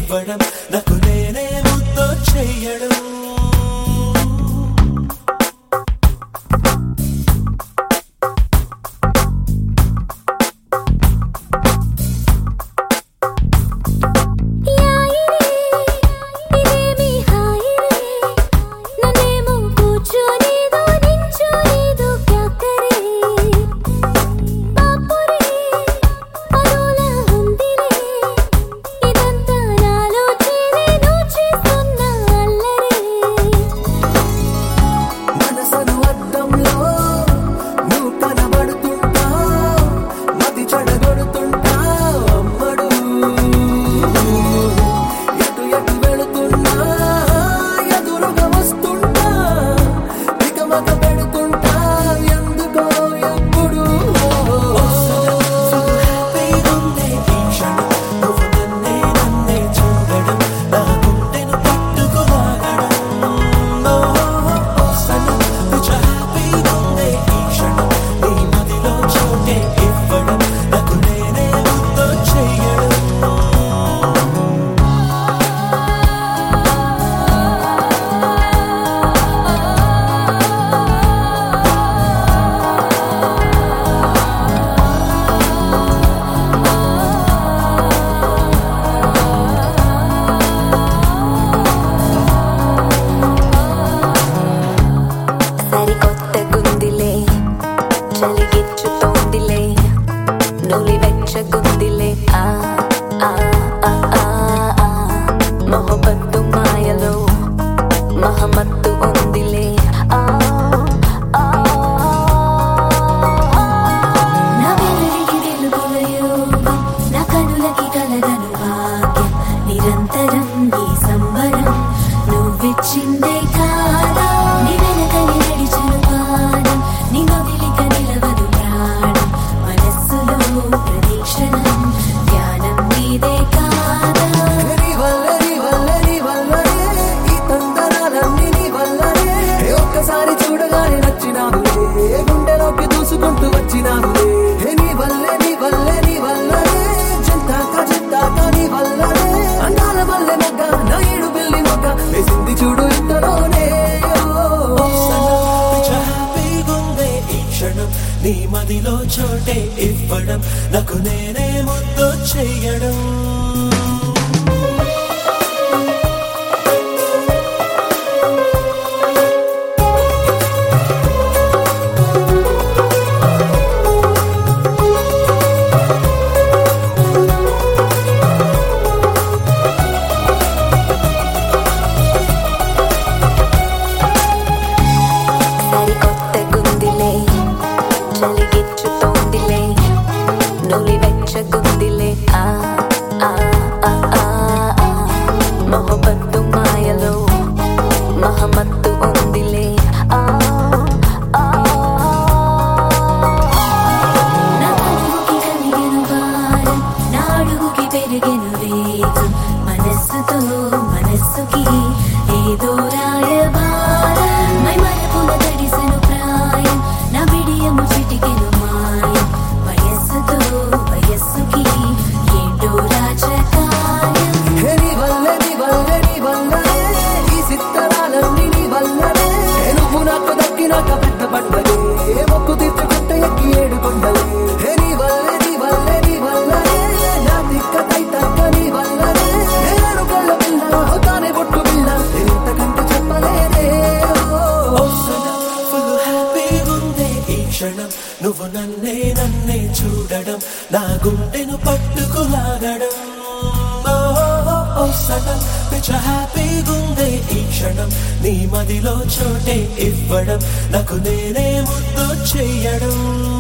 ఇవ్వడం నాకు నేనే ముద్దు చెయ్యడం యాయిరే ఇదేమి హాయిరే నన్నేమో కూర్చోలేదు నించోలేదు క్యా కరే బాపురే అదోలా ఉందిలే ఇదంతా నాలో చేరే నువ్వు చేస్తున్న అల్లరే మనసను అద్దంలో నువ్వు కనబడుతుంటా మది చెడగొడుతుంటా అమ్మడు ఎటు ఎటు వెళుతున్నా ఎదురుగా వస్తుంటా ఇక మగ పెడుతుంటా ఎందుకో ఎప్పుడు హ్యాపీగుందే ఈ క్షణం నువ్వు నన్నే నన్నే చూడడం నా గుండెను పట్టుకులాగడం సనం పిచ్చ హ్యాపీగుందే ఈ క్షణం నీ మదిలో చోటే ఇవ్వడం నాకు నేనే ముద్దు చెయ్యడం సరికొత్త గుందిలే చలిగిచ్చుతోందిలే నులి వెచ్చగుందిలే ఆ ఆ ఆ ఆ ఆ మొహబత్తు మాయలో మహమత్తు ఉందిలే ఆ ఆ నా వెలుగుకి వెలుగుల యోగం నా కనులకి కలగను భాగ్యం నిరంతరం ఈ సంబరం నువ్విచ్చిందే కాదా నీ వెనకని నడిచను పాదం నీ నొదిలిక నిలవదు ప్రాణం మనస్సులో ప్రదీక్షణం ధ్యానం నీదే కాదా నీ వల్లే నీ వల్లే నీ వల్లనే ఈ తొందరలన్నీ నీ వల్లనే ఏ ఒక్కసారి చూడగానే నచ్చినావులే గుండెలోకి దూసుకుంటూ వచ్చినావులే ఏ నీ వల్లే నీ వల్లే నీ వల్లనే చింతాక చింతాక నీ వల్లనే అందాల వల్లే మొగ్గ నా ఏడు పిల్లి మొగ్గ వేసింది చూడు ఇంతలోనే నీ మదిలో చోటే ఇవ్వడం నాకు నేనే ముద్దు చెయ్యడం సరికొత్త గుందిలే చలిగిచ్చుతోందిలే నులి వెచ్చగుందిలే ఆ ఆ ఆ ఆ ఆ మొహబత్తు మాయలో మహమత్తు ఉందిలే ఆ ఆ నా కనుగుకి కలిగెను భారం నా అడుగుకి పెరిగెను వేగం మనస్సుతో మనస్సుకి ఏదో రాయబారం మై మరపున తడిసెను ప్రాయం నా బిడియము చిటికెను మాయం వయస్సుతో వయస్సుకి ఏంటో రాజకాయం హే నీ వల్లే నీ వల్లే నీ వల్లనే ఈ సిత్తరాలన్నీ నీ వల్లనే హే నువ్వు నాకు దక్కినాక పెద్ద పండగే మొక్కు తీర్చుకుంటే ఎక్కి ఏడు కొండలే హే నీ వల్లే నీ వల్లే నీ వల్లనే నా తిక్క తైతక్క నీ వల్లనే నేను కళ్ళ పిల్ల తానే బొట్టు పిల్ల ఇంతకంటే చెప్పలేదే ఫుల్ హ్యాపీగుందే ఈ క్షణం నువ్వు నన్నే నన్నే చూడడం నా గుండెను పట్టుకులాగడం ఓ సడం పిచ్చ హ్యాపీగుందే ఈ క్షణం నీ మదిలో చోటే ఇవ్వడం నాకు నేనే ముద్దు చెయ్యడం